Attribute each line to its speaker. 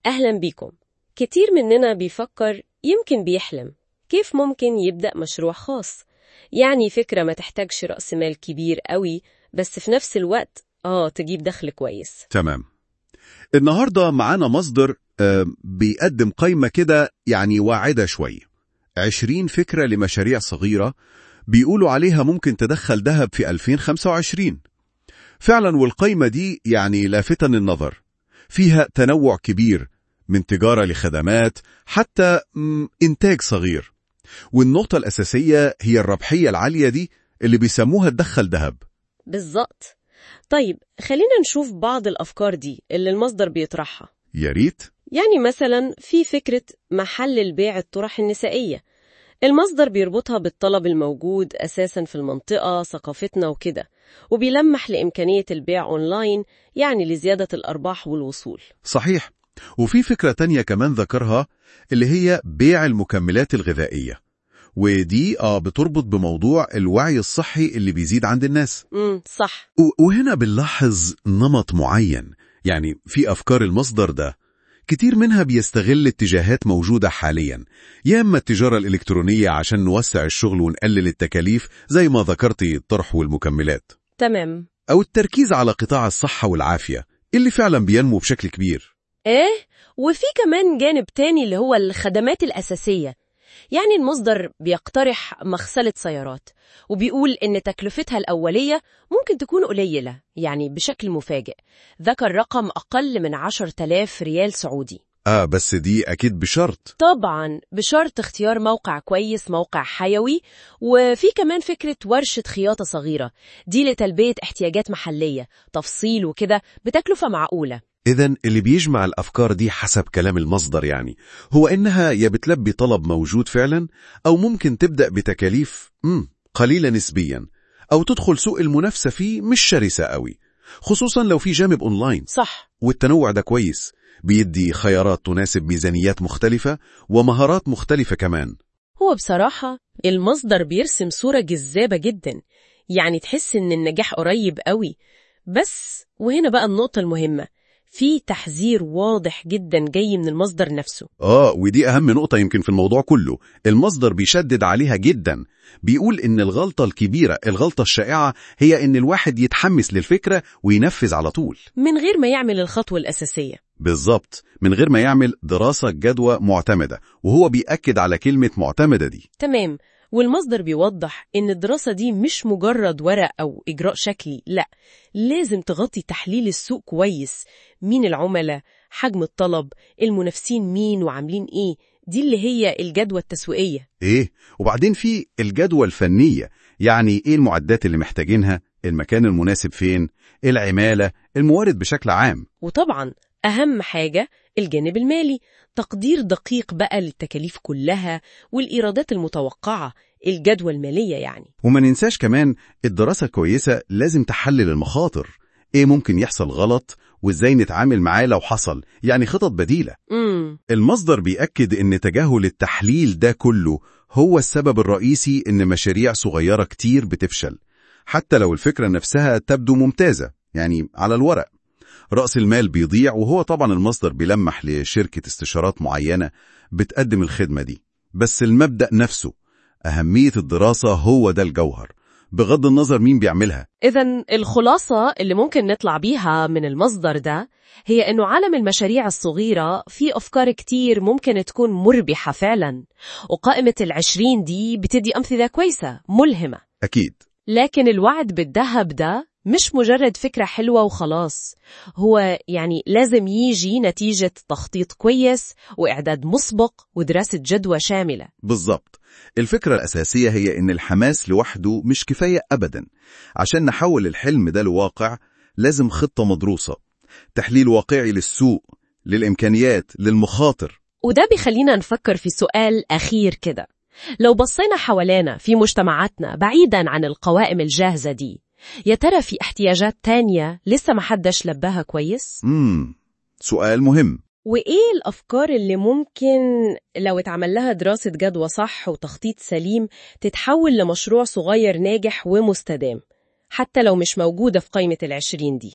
Speaker 1: أهلا بيكم كتير مننا بيفكر يمكن بيحلم كيف ممكن يبدأ مشروع خاص يعني فكرة ما تحتاجش رأس مال كبير قوي بس في نفس الوقت آه تجيب دخل كويس
Speaker 2: تمام النهاردة معانا مصدر آه، بيقدم قائمة كده يعني واعدة شوية 20 فكرة لمشاريع صغيرة بيقولوا عليها ممكن تدخل ذهب في 2025 فعلا والقائمة دي يعني لافتة للنظر فيها تنوع كبير من تجارة لخدمات حتى مم، إنتاج صغير والنقطة الأساسية هي الربحية العالية دي اللي بيسموها تدخل ذهب
Speaker 1: بالظبط طيب خلينا نشوف بعض الأفكار دي اللي المصدر بيطرحها
Speaker 2: يا ريت
Speaker 1: يعني مثلا في فكرة محل البيع الطرح النسائية المصدر بيربطها بالطلب الموجود أساسا في المنطقة ثقافتنا وكده وبيلمح لإمكانية البيع أونلاين يعني لزيادة الأرباح والوصول
Speaker 2: صحيح وفي فكرة تانية كمان ذكرها اللي هي بيع المكملات الغذائية ودي آه بتربط بموضوع الوعي الصحي اللي بيزيد عند الناس
Speaker 1: امم صح
Speaker 2: و- وهنا بنلاحظ نمط معين يعني في أفكار المصدر ده كتير منها بيستغل اتجاهات موجودة حاليا يا إما التجارة الإلكترونية عشان نوسع الشغل ونقلل التكاليف زي ما ذكرتي الطرح والمكملات
Speaker 1: تمام
Speaker 2: أو التركيز على قطاع الصحة والعافية اللي فعلا بينمو بشكل كبير
Speaker 1: إيه وفي كمان جانب تاني اللي هو الخدمات الأساسية يعني المصدر بيقترح مغسلة سيارات وبيقول إن تكلفتها الأولية ممكن تكون قليلة يعني بشكل مفاجئ ذكر رقم أقل من 10,000 ريال سعودي
Speaker 2: آه بس دي أكيد بشرط
Speaker 1: طبعا بشرط اختيار موقع كويس موقع حيوي وفي كمان فكرة ورشة خياطة صغيرة دي لتلبية احتياجات محلية تفصيل وكده بتكلفة معقولة
Speaker 2: إذا اللي بيجمع الأفكار دي حسب كلام المصدر يعني هو إنها يا بتلبي طلب موجود فعلا أو ممكن تبدأ بتكاليف مم قليلة نسبيا أو تدخل سوق المنافسة فيه مش شرسة قوي خصوصا لو في جانب أونلاين
Speaker 1: صح
Speaker 2: والتنوع ده كويس بيدي خيارات تناسب ميزانيات مختلفة ومهارات مختلفة كمان
Speaker 1: هو بصراحة المصدر بيرسم صورة جذابة جدا يعني تحس إن النجاح قريب قوي بس وهنا بقى النقطة المهمة في تحذير واضح جدا جاي من المصدر نفسه
Speaker 2: آه ودي أهم نقطة يمكن في الموضوع كله المصدر بيشدد عليها جدا بيقول إن الغلطة الكبيرة الغلطة الشائعة هي إن الواحد يتحمس للفكرة وينفذ على طول
Speaker 1: من غير ما يعمل الخطوة الأساسية
Speaker 2: بالظبط من غير ما يعمل دراسة جدوى معتمدة وهو بيأكد على كلمة معتمدة دي
Speaker 1: تمام والمصدر بيوضح إن الدراسة دي مش مجرد ورق أو إجراء شكلي لا لازم تغطي تحليل السوق كويس مين العملاء حجم الطلب المنافسين مين وعاملين إيه دي اللي هي الجدوى التسويقية
Speaker 2: إيه وبعدين في الجدوى الفنية يعني إيه المعدات اللي محتاجينها المكان المناسب فين العمالة الموارد بشكل عام
Speaker 1: وطبعا أهم حاجة الجانب المالي تقدير دقيق بقى للتكاليف كلها والإيرادات المتوقعة الجدوى المالية يعني
Speaker 2: وما ننساش كمان الدراسة الكويسة لازم تحلل المخاطر ايه ممكن يحصل غلط وازاي نتعامل معاه لو حصل يعني خطط بديلة
Speaker 1: امم
Speaker 2: المصدر بيأكد ان تجاهل التحليل ده كله هو السبب الرئيسي ان مشاريع صغيرة كتير بتفشل حتى لو الفكرة نفسها تبدو ممتازة يعني على الورق رأس المال بيضيع وهو طبعا المصدر بيلمح لشركة استشارات معينة بتقدم الخدمة دي بس المبدأ نفسه أهمية الدراسة هو ده الجوهر بغض النظر مين بيعملها
Speaker 1: إذا الخلاصة اللي ممكن نطلع بيها من المصدر ده هي إنه عالم المشاريع الصغيرة فيه أفكار كتير ممكن تكون مربحة فعلا وقائمة العشرين دي بتدي أمثلة كويسة ملهمة
Speaker 2: أكيد
Speaker 1: لكن الوعد بالذهب ده مش مجرد فكرة حلوة وخلاص هو يعني لازم يجي نتيجة تخطيط كويس وإعداد مسبق ودراسة جدوى شاملة
Speaker 2: بالظبط الفكرة الأساسية هي إن الحماس لوحده مش كفاية أبدا عشان نحول الحلم ده لواقع لازم خطة مدروسة تحليل واقعي للسوق للإمكانيات للمخاطر
Speaker 1: وده بيخلينا نفكر في سؤال أخير كده لو بصينا حوالينا في مجتمعاتنا بعيدا عن القوائم الجاهزة دي يا ترى في احتياجات تانية لسه محدش لباها كويس؟
Speaker 2: مم. سؤال مهم
Speaker 1: وإيه الأفكار اللي ممكن لو اتعمل لها دراسة جدوى صح وتخطيط سليم تتحول لمشروع صغير ناجح ومستدام حتى لو مش موجودة في قائمة العشرين دي